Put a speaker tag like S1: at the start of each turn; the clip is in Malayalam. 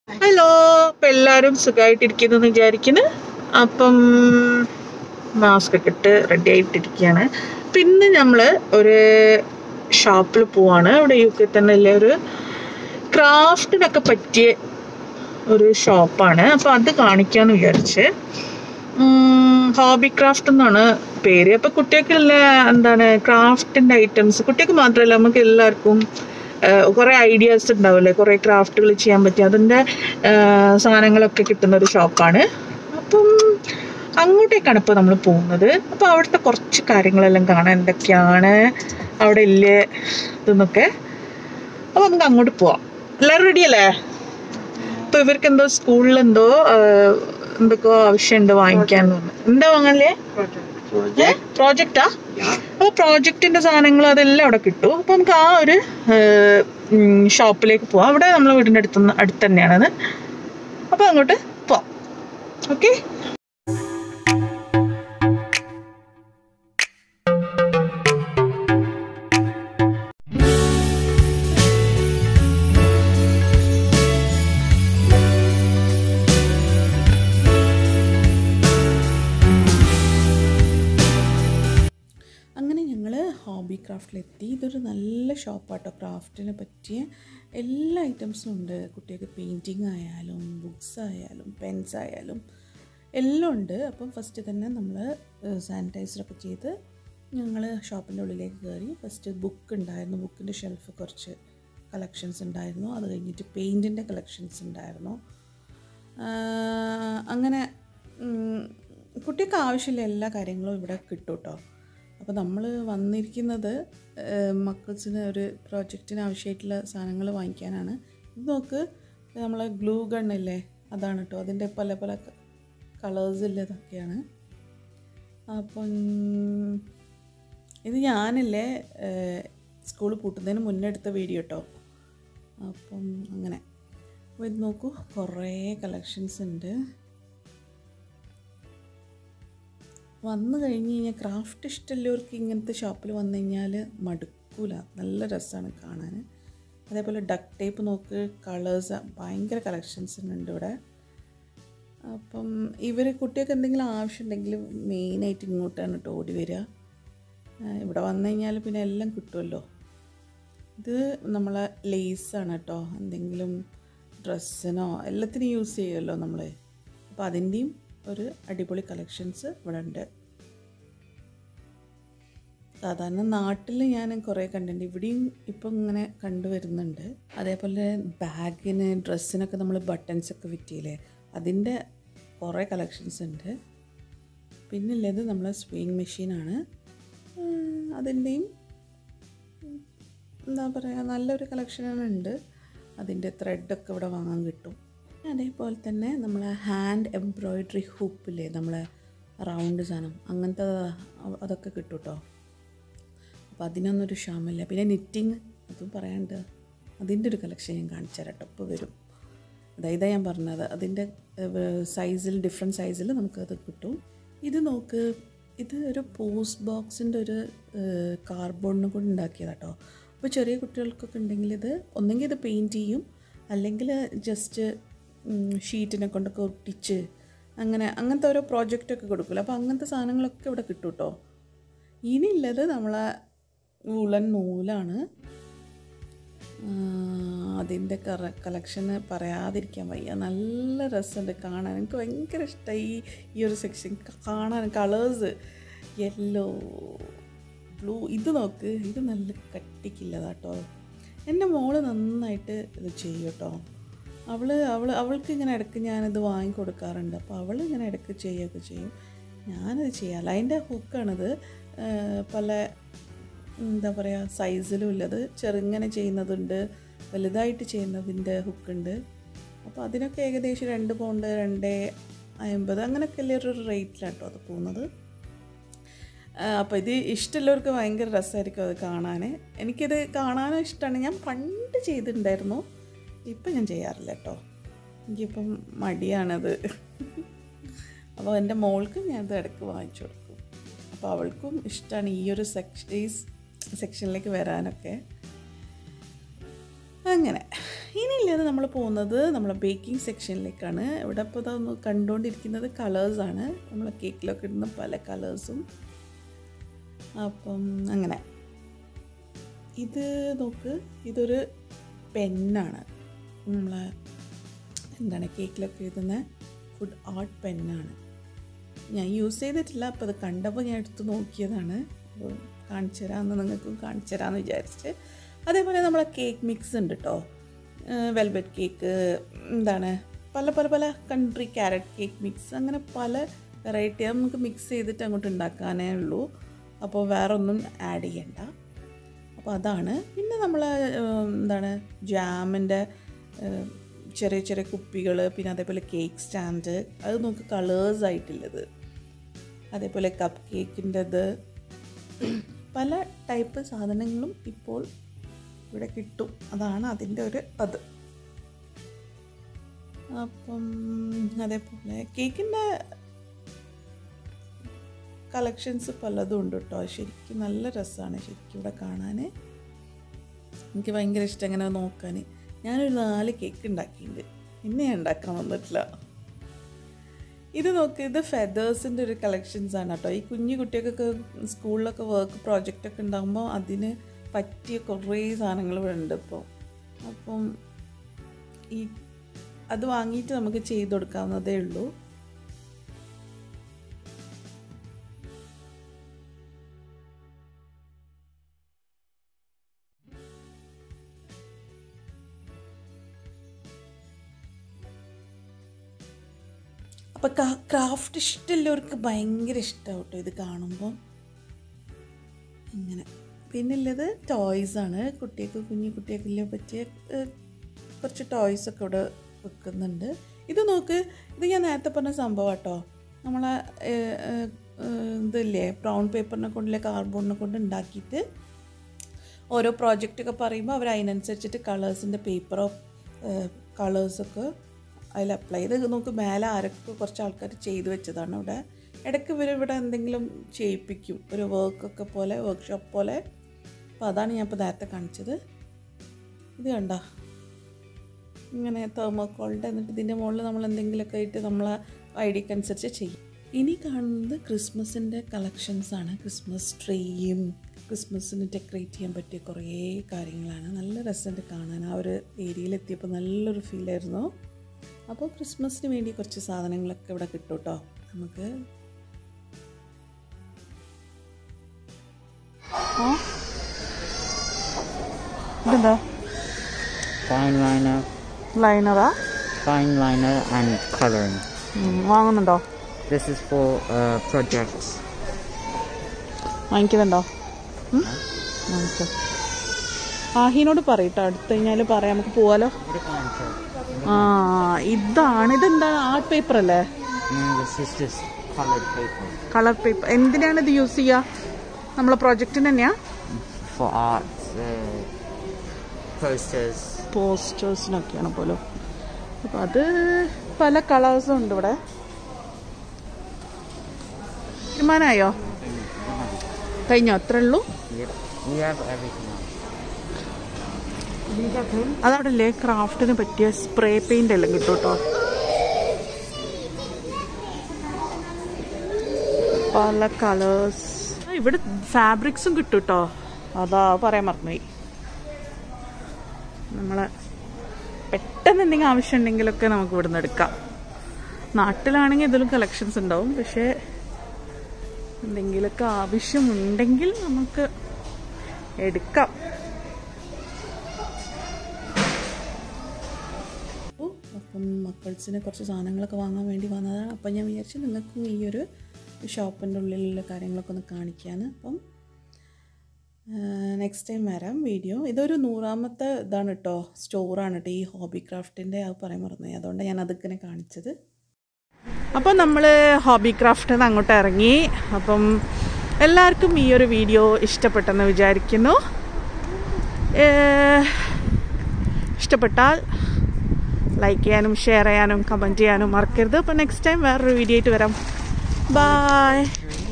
S1: ഹലോ അപ്പം എല്ലാവരും സുഖമായിട്ടിരിക്കുന്നു എന്ന് വിചാരിക്കുന്നു അപ്പം മാസ്ക് ഒക്കെ ഇട്ട് റെഡി ആയിട്ടിരിക്കുകയാണ് പിന്നെ നമ്മൾ ഒരു ഷോപ്പിൽ പോവാണ് ഇവിടെ യു കെ തന്നെ ഉള്ള ഒരു ക്രാഫ്റ്റിനൊക്കെ പറ്റിയ ഒരു ഷോപ്പാണ് അപ്പോൾ അത് കാണിക്കാമെന്ന് വിചാരിച്ച് ഹോബി ക്രാഫ്റ്റ് എന്നാണ് പേര് അപ്പോൾ കുട്ടികൾക്കുള്ള എന്താണ് ക്രാഫ്റ്റിൻ്റെ ഐറ്റംസ് കുട്ടികൾക്ക് മാത്രമല്ല നമുക്ക് എല്ലാവർക്കും കുറേ ഐഡിയാസ് ഉണ്ടാവില്ലേ കുറേ ക്രാഫ്റ്റുകൾ ചെയ്യാൻ പറ്റിയ അതിൻ്റെ സാധനങ്ങളൊക്കെ കിട്ടുന്ന ഒരു ഷോപ്പാണ് അപ്പം അങ്ങോട്ടേക്കാണ് ഇപ്പോൾ നമ്മൾ പോകുന്നത് അപ്പോൾ അവിടുത്തെ കുറച്ച് കാര്യങ്ങളെല്ലാം കാണാൻ എന്തൊക്കെയാണ് അവിടെ ഇല്ല ഇതെന്നൊക്കെ അപ്പോൾ നമുക്ക് അങ്ങോട്ട് പോവാം എല്ലാവരും റെഡിയല്ലേ ഇപ്പോൾ ഇവർക്ക് എന്തോ സ്കൂളിൽ എന്തോ എന്തൊക്കെയോ ആവശ്യമുണ്ട് വാങ്ങിക്കാൻ തോന്നുന്നു എന്താ വാങ്ങാനല്ലേ പ്രോജക്റ്റാ അപ്പോൾ പ്രോജക്റ്റിന്റെ സാധനങ്ങൾ അതെല്ലാം അവിടെ കിട്ടും അപ്പോൾ നമുക്ക് ആ ഒരു ഷോപ്പിലേക്ക് പോവാം അവിടെ നമ്മളെ വീടിൻ്റെ അടുത്ത് അടുത്ത് തന്നെയാണത് അപ്പോൾ അങ്ങോട്ട് പോവാം ഓക്കെ
S2: അങ്ങനെ ഞങ്ങൾ ഹോബി ക്രാഫ്റ്റിലെത്തി ഇതൊരു നല്ല ഷോപ്പാട്ടോ ക്രാഫ്റ്റിനെ പറ്റിയ എല്ലാ ഐറ്റംസും ഉണ്ട് കുട്ടികൾക്ക് പെയിൻറ്റിങ് ആയാലും ബുക്സ് ആയാലും പെൻസ് ആയാലും എല്ലാം ഉണ്ട് അപ്പം ഫസ്റ്റ് തന്നെ നമ്മൾ സാനിറ്റൈസറൊക്കെ ചെയ്ത് ഞങ്ങൾ ഷോപ്പിൻ്റെ ഉള്ളിലേക്ക് കയറി ഫസ്റ്റ് ബുക്ക് ഉണ്ടായിരുന്നു ബുക്കിൻ്റെ ഷെൽഫ് കുറച്ച് കളക്ഷൻസ് ഉണ്ടായിരുന്നു അത് കഴിഞ്ഞിട്ട് പെയിൻറ്റിൻ്റെ കളക്ഷൻസ് ഉണ്ടായിരുന്നു അങ്ങനെ കുട്ടിക്ക് ആവശ്യമുള്ള എല്ലാ കാര്യങ്ങളും ഇവിടെ കിട്ടും കേട്ടോ അപ്പോൾ നമ്മൾ വന്നിരിക്കുന്നത് മക്കൾസിന് ഒരു പ്രോജക്റ്റിന് ആവശ്യമായിട്ടുള്ള സാധനങ്ങൾ വാങ്ങിക്കാനാണ് ഇത് നോക്ക് നമ്മൾ ഗ്ലൂ ഗണ്ണില്ലേ അതാണ് കേട്ടോ അതിൻ്റെ പല പല കളേഴ്സില്ലതൊക്കെയാണ് അപ്പം ഇത് ഞാനില്ലേ സ്കൂൾ പൂട്ടുന്നതിന് മുന്നേ എടുത്ത വീഡിയോ കേട്ടോ അപ്പം അങ്ങനെ അപ്പോൾ ഇത് നോക്കൂ കുറേ കളക്ഷൻസ് ഉണ്ട് വന്നു കഴിഞ്ഞ് കഴിഞ്ഞാൽ ക്രാഫ്റ്റ് ഇഷ്ടമുള്ളവർക്ക് ഇങ്ങനത്തെ ഷോപ്പിൽ വന്നു കഴിഞ്ഞാൽ മടുക്കൂല നല്ല രസമാണ് കാണാൻ അതേപോലെ ഡക്ക് ടേപ്പ് നോക്ക് കളേഴ്സ് ഭയങ്കര കളക്ഷൻസ് ഉണ്ട് ഇവിടെ അപ്പം ഇവർ കുട്ടികൾക്ക് എന്തെങ്കിലും ആവശ്യമുണ്ടെങ്കിൽ മെയിനായിട്ട് ഇങ്ങോട്ടാണ് കേട്ടോ ഓടി വരിക ഇവിടെ വന്നു കഴിഞ്ഞാൽ പിന്നെ എല്ലാം കിട്ടുമല്ലോ ഇത് നമ്മളെ ലേസാണ് കേട്ടോ എന്തെങ്കിലും ഡ്രസ്സിനോ എല്ലാത്തിനും യൂസ് ചെയ്യുമല്ലോ നമ്മൾ അപ്പോൾ അതിൻ്റെയും ഒരു അടിപൊളി കളക്ഷൻസ് ഇവിടെ ഉണ്ട് സാധാരണ നാട്ടിൽ ഞാൻ കുറേ കണ്ടിട്ടുണ്ട് ഇവിടെയും ഇപ്പം ഇങ്ങനെ കണ്ടുവരുന്നുണ്ട് അതേപോലെ ബാഗിന് ഡ്രസ്സിനൊക്കെ നമ്മൾ ബട്ടൺസ് ഒക്കെ വിറ്റിയില്ലേ അതിൻ്റെ കുറേ കളക്ഷൻസ് ഉണ്ട് പിന്നുള്ളത് നമ്മളെ സ്വിങ് മെഷീനാണ് അതിൻ്റെയും എന്താ പറയുക നല്ലൊരു കളക്ഷൻ ഉണ്ട് അതിൻ്റെ ത്രെഡൊക്കെ ഇവിടെ വാങ്ങാൻ കിട്ടും അതേപോലെ തന്നെ നമ്മൾ ഹാൻഡ് എംബ്രോയിഡറി ഹൂപ്പില്ലേ നമ്മളെ റൗണ്ട് സാധനം അങ്ങനത്തെ അതൊക്കെ കിട്ടും കേട്ടോ അപ്പോൾ അതിനൊന്നൊരു ക്ഷാമില്ല പിന്നെ നിറ്റിങ് അതും പറയാണ്ട് അതിൻ്റെ ഒരു കളക്ഷൻ ഞാൻ കാണിച്ചു തരാം ടപ്പ് വരും അതായത് ഞാൻ പറഞ്ഞത് അതിൻ്റെ സൈസിൽ ഡിഫറെൻറ്റ് സൈസിൽ നമുക്കത് കിട്ടും ഇത് നോക്ക് ഇത് ഒരു പോസ്റ്റ് ബോക്സിൻ്റെ ഒരു കാർബോണിനെ കൊണ്ട് ഉണ്ടാക്കിയതാട്ടോ അപ്പോൾ ചെറിയ കുട്ടികൾക്കൊക്കെ ഉണ്ടെങ്കിൽ ഇത് ഒന്നെങ്കിൽ ഇത് പെയിൻറ്റ് ചെയ്യും അല്ലെങ്കിൽ ജസ്റ്റ് ഷീറ്റിനെ കൊണ്ടൊക്കെ ഒട്ടിച്ച് അങ്ങനെ അങ്ങനത്തെ ഓരോ പ്രോജക്റ്റൊക്കെ കൊടുക്കില്ല അപ്പോൾ അങ്ങനത്തെ സാധനങ്ങളൊക്കെ ഇവിടെ കിട്ടും കേട്ടോ ഇനിയുള്ളത് നമ്മളെ വുളൻ നൂലാണ് അതിൻ്റെ കറ കളക്ഷന് പറയാതിരിക്കാൻ വയ്യ നല്ല രസമുണ്ട് കാണാൻ എനിക്ക് ഭയങ്കര ഇഷ്ടമായി ഈ ഈ ഒരു സെക്ഷൻ കാണാൻ കളേഴ്സ് യെല്ലോ ബ്ലൂ ഇത് നോക്ക് ഇത് നല്ല കട്ടിക്കില്ലതാട്ടോ എൻ്റെ മോള് നന്നായിട്ട് ഇത് ചെയ്യും കേട്ടോ അവൾ അവൾ അവൾക്ക് ഇങ്ങനെ ഇടയ്ക്ക് ഞാനിത് വാങ്ങി കൊടുക്കാറുണ്ട് അപ്പോൾ അവൾ ഇങ്ങനെ ഇടയ്ക്ക് ചെയ്യുകയൊക്കെ ചെയ്യും ഞാനത് ചെയ്യാറില്ല അതിൻ്റെ ഹുക്കാണിത് പല എന്താ പറയുക സൈസിലും ഉള്ളത് ചെറുങ്ങനെ ചെയ്യുന്നതുണ്ട് വലുതായിട്ട് ചെയ്യുന്നതിൻ്റെ ഹുക്കുണ്ട് അപ്പോൾ അതിനൊക്കെ ഏകദേശം രണ്ട് പൗണ്ട് രണ്ട് അമ്പത് അങ്ങനെയൊക്കെ അല്ലേ ഒരു റേറ്റിലാട്ടോ അത് പോകുന്നത് അപ്പോൾ ഇത് ഇഷ്ടമുള്ളവർക്ക് ഭയങ്കര രസമായിരിക്കും അത് കാണാൻ എനിക്കിത് കാണാനും ഇഷ്ടമാണ് ഞാൻ പണ്ട് ചെയ്തിട്ടുണ്ടായിരുന്നു ഇപ്പം ഞാൻ ചെയ്യാറില്ല കേട്ടോ എനിക്കിപ്പം മടിയാണത് അപ്പോൾ എൻ്റെ മോൾക്ക് ഞാൻ ഇത് ഇടയ്ക്ക് വാങ്ങിച്ചു കൊടുക്കും അപ്പോൾ അവൾക്കും ഇഷ്ടമാണ് ഈ ഒരു സെക്ഷൻ ഈ സെക്ഷനിലേക്ക് വരാനൊക്കെ അങ്ങനെ ഇനിയില്ലാതെ നമ്മൾ പോകുന്നത് നമ്മളെ ബേക്കിംഗ് സെക്ഷനിലേക്കാണ് ഇവിടെ ഇപ്പോൾ ഇതൊന്ന് കണ്ടുകൊണ്ടിരിക്കുന്നത് കളേഴ്സാണ് നമ്മളെ കേക്കിലൊക്കെ ഇടുന്ന പല കളേഴ്സും അപ്പം അങ്ങനെ ഇത് നോക്ക് ഇതൊരു പെന്നാണ് നമ്മളെ എന്താണ് കേക്കിലൊക്കെ എഴുതുന്ന ഫുഡ് ആർട്ട് പെന്നാണ് ഞാൻ യൂസ് ചെയ്തിട്ടില്ല അപ്പോൾ അത് കണ്ടപ്പോൾ ഞാൻ എടുത്ത് നോക്കിയതാണ് അപ്പോൾ കാണിച്ചു തരാമെന്ന് നിങ്ങൾക്കും കാണിച്ചു തരാമെന്ന് വിചാരിച്ച് അതേപോലെ നമ്മളെ കേക്ക് മിക്സ് ഉണ്ട് കേട്ടോ വെൽവെറ്റ് കേക്ക് എന്താണ് പല പല പല കൺട്രി ക്യാരറ്റ് കേക്ക് മിക്സ് അങ്ങനെ പല വെറൈറ്റി നമുക്ക് മിക്സ് ചെയ്തിട്ട് അങ്ങോട്ട് ഉണ്ടാക്കാനേ ഉള്ളൂ അപ്പോൾ വേറെ ഒന്നും ആഡ് ചെയ്യണ്ട അപ്പോൾ അതാണ് പിന്നെ നമ്മൾ എന്താണ് ജാമിൻ്റെ ചെറിയ ചെറിയ കുപ്പികൾ പിന്നെ അതേപോലെ കേക്ക് സ്റ്റാൻഡ് അത് നമുക്ക് കളേഴ്സ് ആയിട്ടുള്ളത് അതേപോലെ കപ്പ് കേക്കിൻ്റെത് പല ടൈപ്പ് സാധനങ്ങളും ഇപ്പോൾ ഇവിടെ കിട്ടും അതാണ് അതിൻ്റെ ഒരു അത് അപ്പം അതേപോലെ കേക്കിൻ്റെ കളക്ഷൻസ് പലതും ഉണ്ട് കേട്ടോ ശരിക്കും നല്ല രസമാണ് ശരിക്കും ഇവിടെ കാണാൻ എനിക്ക് ഭയങ്കര ഇഷ്ടം ഇങ്ങനെ നോക്കാൻ ഞാനൊരു നാല് കേക്ക് ഉണ്ടാക്കിയിട്ടുണ്ട് ഇന്ന് ഞാൻ ഉണ്ടാക്കാൻ വന്നിട്ടില്ല ഇത് നോക്ക് ഇത് ഫെദേഴ്സിൻ്റെ ഒരു കളക്ഷൻസ് ആണ് കേട്ടോ ഈ കുഞ്ഞു കുട്ടികൾക്കൊക്കെ സ്കൂളിലൊക്കെ വർക്ക് പ്രോജക്റ്റൊക്കെ ഉണ്ടാകുമ്പോൾ അതിന് പറ്റിയ കുറേ സാധനങ്ങൾ ഇവിടെ ഉണ്ട് ഇപ്പോൾ അപ്പം ഈ അത് വാങ്ങിയിട്ട് നമുക്ക് ചെയ്ത് കൊടുക്കാവുന്നതേ ഉള്ളൂ അപ്പോൾ ക്രാഫ്റ്റ് ഇഷ്ടമുള്ളവർക്ക് ഭയങ്കര ഇഷ്ടമാവും കേട്ടോ ഇത് കാണുമ്പോൾ ഇങ്ങനെ പിന്നുള്ളത് ടോയ്സാണ് കുട്ടികൾക്ക് കുഞ്ഞു കുട്ടികൾക്കെല്ലാം പറ്റിയ ഏഹ്, കുറച്ച് ടോയ്സൊക്കെ ഇവിടെ വെക്കുന്നുണ്ട് ഇത് നോക്ക് ഇത് ഞാൻ നേരത്തെ പറഞ്ഞ സംഭവം കേട്ടോ നമ്മളെ ഏഹ്, ഏഹ്, ഏഹ്, ഇതില്ലേ ബ്രൗൺ പേപ്പറിനെ കൊണ്ടില്ലേ കാർഡ്ബോർഡിനെ കൊണ്ട് ഉണ്ടാക്കിയിട്ട് ഓരോ പ്രോജക്റ്റൊക്കെ പറയുമ്പോൾ അവർ അതിനനുസരിച്ചിട്ട് കളേഴ്സിൻ്റെ പേപ്പറോ കളേഴ്സൊക്കെ അതിൽ അപ്ലൈ ചെയ്ത് നോക്ക് മേലെ ആരൊക്കെ കുറച്ച് ആൾക്കാർ ചെയ്തു വെച്ചതാണ് ഇവിടെ ഇടയ്ക്ക് ഇവർ ഇവിടെ എന്തെങ്കിലും ചെയ്യിപ്പിക്കും ഒരു വർക്കൊക്കെ പോലെ വർക്ക്ഷോപ്പ് പോലെ അപ്പോൾ അതാണ് ഞാൻ ഇപ്പോൾ നേരത്തെ കാണിച്ചത് ഇത് കണ്ട ഇങ്ങനെ തെർമോക്കോളിൻ്റെ എന്നിട്ട് ഇതിൻ്റെ മുകളിൽ നമ്മൾ എന്തെങ്കിലുമൊക്കെ ആയിട്ട് നമ്മളെ ഐഡിയക്ക് അനുസരിച്ച് ചെയ്യും ഇനി കാണുന്നത് ക്രിസ്മസിൻ്റെ കളക്ഷൻസാണ് ക്രിസ്മസ് ട്രീയും ക്രിസ്മസിന് ഡെക്കറേറ്റ് ചെയ്യാൻ പറ്റിയ കുറേ കാര്യങ്ങളാണ് നല്ല രസമുണ്ട് കാണാൻ ആ ഒരു ഏരിയയിലെത്തിയപ്പോൾ നല്ലൊരു ഫീലായിരുന്നു അപ്പോൾ ക്രിസ്മസിന് വേണ്ടി കുറച്ച് സാധനങ്ങളൊക്കെ ഇവിടെ കിട്ടും കേട്ടോ നമുക്ക് ആ ഇതെന്താ
S3: fine liner,
S2: ലൈനറാ
S3: fine liner and coloring.
S2: വാങ്ങുന്നുണ്ടോ
S3: This is for uh, projects.
S2: വാങ്ങിക്കുന്നുണ്ടോ ഉം? വാങ്ങിച്ചോ ആഹിനോട് പറയട്ടോ അടുത്ത് കഴിഞ്ഞാൽ പറയാം നമുക്ക് പോവാലോ ആ ഇതാണ് ഇതെന്താണ് ആർട്ട് പേപ്പർ അല്ലേ
S3: No, this is just colored paper
S2: colour paper എന്തിനാണ് ഇത് യൂസ് ചെയ്യുക നമ്മളെ പ്രൊജക്റ്റിന് തന്നെയാ
S3: for art, uh, posters.
S2: പോസ്റ്റേഴ്സിനൊക്കെയാണ് പോലും അപ്പോൾ അത് പല കളേഴ്സും ഉണ്ട് ഇവിടെ തീരുമാനമായോ കഴിഞ്ഞോ അത്രേ ഉള്ളൂ
S3: Yep, we have everything else.
S2: അതവിടെ അല്ലേ ക്രാഫ്റ്റിന് പറ്റിയ സ്പ്രേ പെയിന്റ് എല്ലാം കിട്ടും കേട്ടോ പല കളേഴ്സ് ഇവിടെ ഫാബ്രിക്സും കിട്ടും കേട്ടോ അതാ പറയാൻ മറന്നുപോയി നമ്മളെ പെട്ടെന്ന് എന്തെങ്കിലും ആവശ്യം ഉണ്ടെങ്കിലൊക്കെ നമുക്ക് ഇവിടുന്ന് എടുക്കാം നാട്ടിലാണെങ്കിൽ ഇതിലും കളക്ഷൻസ് ഉണ്ടാവും പക്ഷേ എന്തെങ്കിലുമൊക്കെ ആവശ്യമുണ്ടെങ്കിൽ നമുക്ക് എടുക്കാം ഓ, അപ്പം മക്കൾസിന് കുറച്ച് സാധനങ്ങളൊക്കെ വാങ്ങാൻ വേണ്ടി വന്നതാണ് അപ്പം ഞാൻ വിചാരിച്ചു നിങ്ങൾക്കും ഈ ഒരു ഷോപ്പിൻ്റെ ഉള്ളിലുള്ള കാര്യങ്ങളൊക്കെ ഒന്ന് കാണിക്കാൻ അപ്പം നെക്സ്റ്റ് ടൈം വരാം വീഡിയോ ഇതൊരു നൂറാമത്തെ ഇതാണ് കേട്ടോ സ്റ്റോറാണ് കേട്ടോ ഈ ഹോബി ക്രാഫ്റ്റിൻ്റെ അത് പറയാൻ മറന്നു അതുകൊണ്ട് ഞാൻ അതൊക്കെ കാണിച്ചത് അപ്പോൾ നമ്മൾ ഹോബി ക്രാഫ്റ്റിൽ നിന്ന് അങ്ങോട്ട് ഇറങ്ങി അപ്പം എല്ലാവർക്കും ഈ ഒരു വീഡിയോ ഇഷ്ടപ്പെട്ടെന്ന് വിചാരിക്കുന്നു ഏഹ്, ഇഷ്ടപ്പെട്ടാൽ ലൈക്ക് ചെയ്യാനും ഷെയർ ചെയ്യാനും കമൻറ്റ് ചെയ്യാനും മറക്കരുത് അപ്പോൾ നെക്സ്റ്റ് ടൈം വേറൊരു വീഡിയോ ആയിട്ട് വരാം ബായ്